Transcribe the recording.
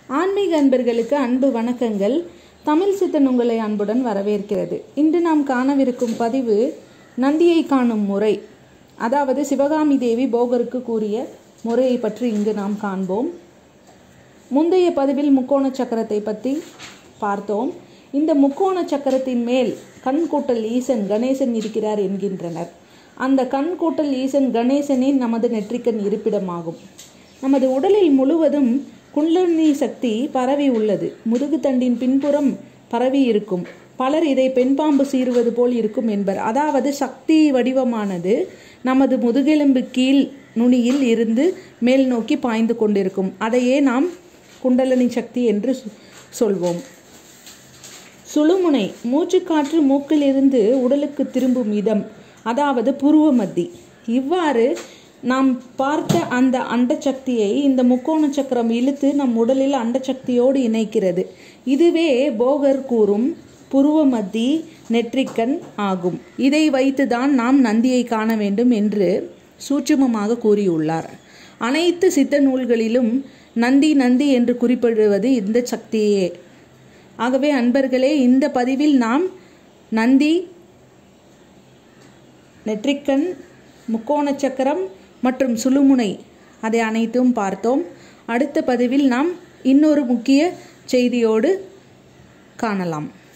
ஆன்மீக அன்பர்களுக்கு அன்பு வணக்கங்கள் தமிழ் சித்தன் உங்களை அன்புடன் வரவேற்கிறது இன்று நாம் காணவிருக்கும் பதிவு நந்தியை காணும் முறை அதாவது சிவகாமி தேவி போகருக்கு கூறிய முறையை பற்றி இங்கு நாம் காண்போம் முந்தைய பதிவில் முக்கோண சக்கரத்தை பற்றி பார்த்தோம் இந்த முக்கோண சக்கரத்தின் மேல் கண் கூட்டல் ஈசன் கணேசன் இருக்கிறார் என்கின்றனர் அந்த கண் கூட்டல் ஈசன் கணேசனே நமது நெற்றிக்கண் இருப்பிடமாகும் நமது உடலில் முழுவதும் குண்டலினி சக்தி பரவி உள்ளது முதுகுத்தண்டின் பின்புறம் பரவி இருக்கும் பலர் இதை பெண்பாம்பு சீறுவது போல் இருக்கும் என்பர் அதாவது சக்தி வடிவமானது நமது முதுகெலும்பு கீழ் நுனியில் இருந்து மேல் நோக்கி பாய்ந்து கொண்டிருக்கும் அதையே நாம் குண்டலினி சக்தி என்று சொ- சொல்வோம் சுழுமுனை மூச்சுக்காற்று மூக்கிலிருந்து உடலுக்கு திரும்பும் இதம் அதாவது புருவ மத்தி இவ்வாறு நாம் பார்த்த அந்த அண்டசக்தியை இந்த முக்கோண சக்கரம் இழுத்து நம் உடலில் அண்டசக்தியோடு இணைக்கிறது இதுவே போகர் கூறும் புருவ மத்தி நெற்றிக்கண் ஆகும் இதை வைத்துதான் நாம் நந்தியை காண வேண்டும் என்று சூட்சுமமாக கூறியுள்ளார் அனைத்து சித்த நூல்களிலும் நந்தி நந்தி என்று குறிப்பிடுவது இந்த சக்தியே ஆகவே அன்பர்களே இந்த பதிவில் நாம் நந்தி நெற்றிக்கண் முக்கோண சக்கரம் மற்றும் சுழுமுனை அதை அனைத்தும் பார்த்தோம் அடுத்த பதிவில் நாம் இன்னொரு முக்கிய செய்தியோடு காணலாம்